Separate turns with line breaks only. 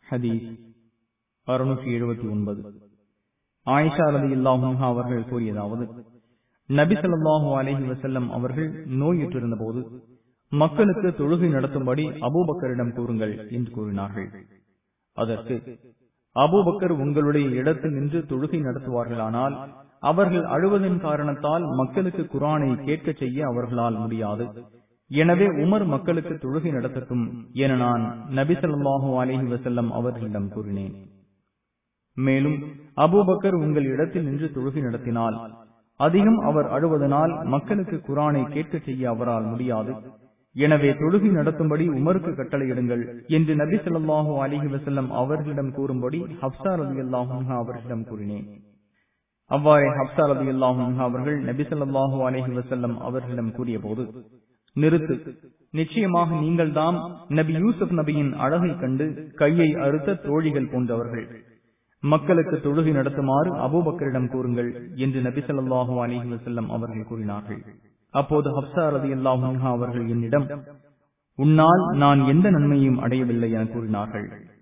ஹதீஸ் அறுநூற்றி எழுபத்தி ஒன்பது ஆயிஷா ரதி இல்லாஹா அவர்கள் கூறியதாவது நபி ஸல்லல்லாஹு அலைஹி வஸல்லம் அவர்கள் நோயுற்றிருந்த போது மக்களுக்கு தொழுகை நடத்தும்படி அபூபக்கரிடம் கூறுங்கள் என்று கூறினார்கள் அதற்கு அபூபக்கர் உங்களுடைய இடத்தில் நின்று தொழுகை நடத்துவார்களானால் அவர்கள் அழுவதன் காரணத்தால் மக்களுக்கு குரானை கேட்கச் செய்ய அவர்களால் முடியாது எனவே உமர் மக்களுக்கு தொழுகை நடத்தட்டும் என நான் நபி ஸல்லல்லாஹு அலைஹி வஸல்லம் அவர்களிடம் கூறினேன் மேலும் அபூபக்கர் உங்கள் இடத்தில் நின்று தொழுகை நடத்தினால் அதிகம் அவர் அழுவதனால் மக்களுக்கு குரானை கேட்கச் செய்ய அவரால் முடியாது எனவே தொழுகை நடத்தும்படி உமருக்கு கட்டளையிடுங்கள் என்று நபி ஸல்லல்லாஹு அலிஹி வசல்லம் அவர்களிடம் கூறும்படி ஹப்சா ரதி அல்லாஹா அவர்களிடம் கூறினேன் அவ்வாறே ஹப்சா ரதி அல்லாஹா அவர்கள் நபி ஸல்லல்லாஹு அலிஹி வசல்லம் அவர்களிடம் கூறிய போது நிறுத்து நிச்சயமாக நீங்கள் தாம் நபி யூசுப் நபியின் அழகை கண்டு கையை அறுத்த தோழிகள் போன்றவர்கள் மக்களுக்கு தொழுகை நடத்துமாறு அபூபக்கரிடம் கூறுங்கள் என்று நபி ஸல்லல்லாஹு அலிஹி வசல்லம் அவர்கள் கூறினார்கள் அப்போது ஹப்சா ரதி அல்லாஹா அவர்கள் என்னிடம் உன்னால் நான் எந்த நன்மையும் அடையவில்லை என கூறினார்கள்